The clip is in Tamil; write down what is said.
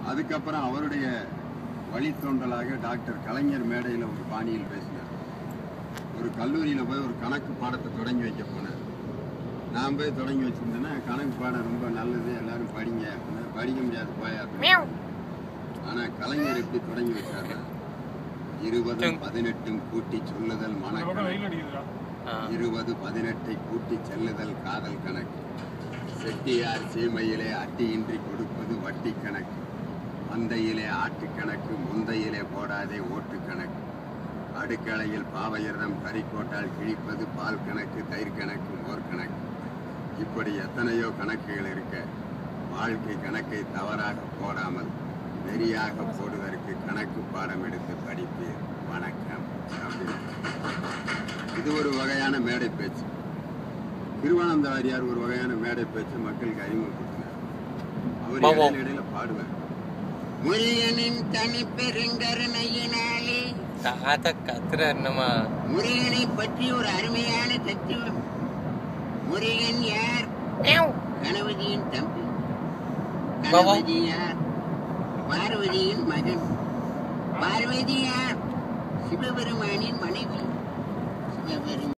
அதுக்கப்புறம் அவருடைய வழித்தோன்றலாக டாக்டர் கலைஞர் மேடையில் ஒரு பாணியில் பேசினார் ஒரு கல்லூரியில் போய் ஒரு கணக்கு பாடத்தை தொடங்கி வைக்க போனேன் நான் போய் தொடங்கி வச்சிருந்தேன்னா கணக்கு பாடம் ரொம்ப நல்லது எல்லாரும் படிங்க அப்படின்னா, படிக்க முடியாது போயா அப்படின்னு ஆனா கலைஞர் எப்படி தொடங்கி வச்சாருன்னா இருபதும் பதினெட்டும் கூட்டி சொல்லுதல் மனக்கணக்கு ஆ. இருபது பதினெட்டை கூட்டி செல்லுதல் காதல் கணக்கு செட்டியார் சீமையிலே அட்டியின்றி கொடுப்பது வட்டி கணக்கு மந்தையிலே ஆட்டு கணக்கு முந்தையிலே போடாதே ஓட்டு கணக்கு அடுக்களையில் பாவையரம் கறிக்கோட்டால் கிழிப்பது பால் கணக்கு தயிர் கணக்கு மோர் கணக்கு இப்படி எத்தனையோ கணக்குகள் இருக்க வாழ்க்கை கணக்கை தவறாக போடாமல் நெறியாக போடுவதற்கு கணக்கு பாடம் எடுத்து படிப்பீர் வணக்கம் அப்படின்னு இது ஒரு வகையான மேடை பேச்சு திருவானந்த வாரியார் ஒரு வகையான மேடை பேச்சு மக்களுக்கு அறிமுகப்படுத்தினார் அவர் பாவம். இடையில இடையில பாடுவார் முருகனின் தனி பெருங்கருணையினாலே தாத்தா கத்துறாரு நம்ம முருகனை பற்றி ஒரு அருமையான தத்துவம் முருகன் யார் கணபதியின் தம்பி பாவம். கணபதி யார் பார்வதியின் மகன் பார்வதி யார் சிவபெருமானின் மனைவி சிவபெருமான்